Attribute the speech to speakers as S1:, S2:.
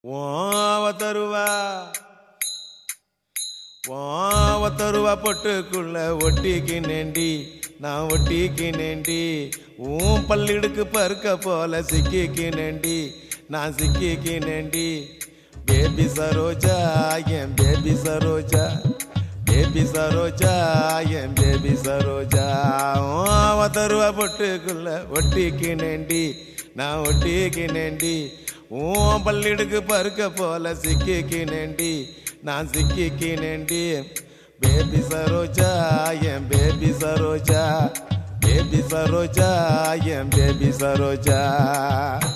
S1: ஓவ தருவா ஓவ தருவா பொட்டுக்குள்ள ஒட்டிக்கினேண்டி நான் ஒட்டிக்கினேண்டி உன் பல்லிடுக்கு பருக்க போல சிக்கிக்கினேண்டி நான் சிக்கிக்கினேண்டி பேபி சரோஜா என் பேபி சரோஜா பேபி சரோஜா என் பேபி சரோஜா ஓவ தருவா பொட்டுக்குள்ள ஒட்டிக்கினேண்டி நான் ஒட்டிக்கினேண்டி உன் பல்லிடுக்கு பருக்க போல சிக்கிக்கினேண்டி நான் சிக்கிக்கினேண்டி பேபி சரோஜா என் பேபி சரோஜா பேபி சரோஜா என் பேபி சரோஜா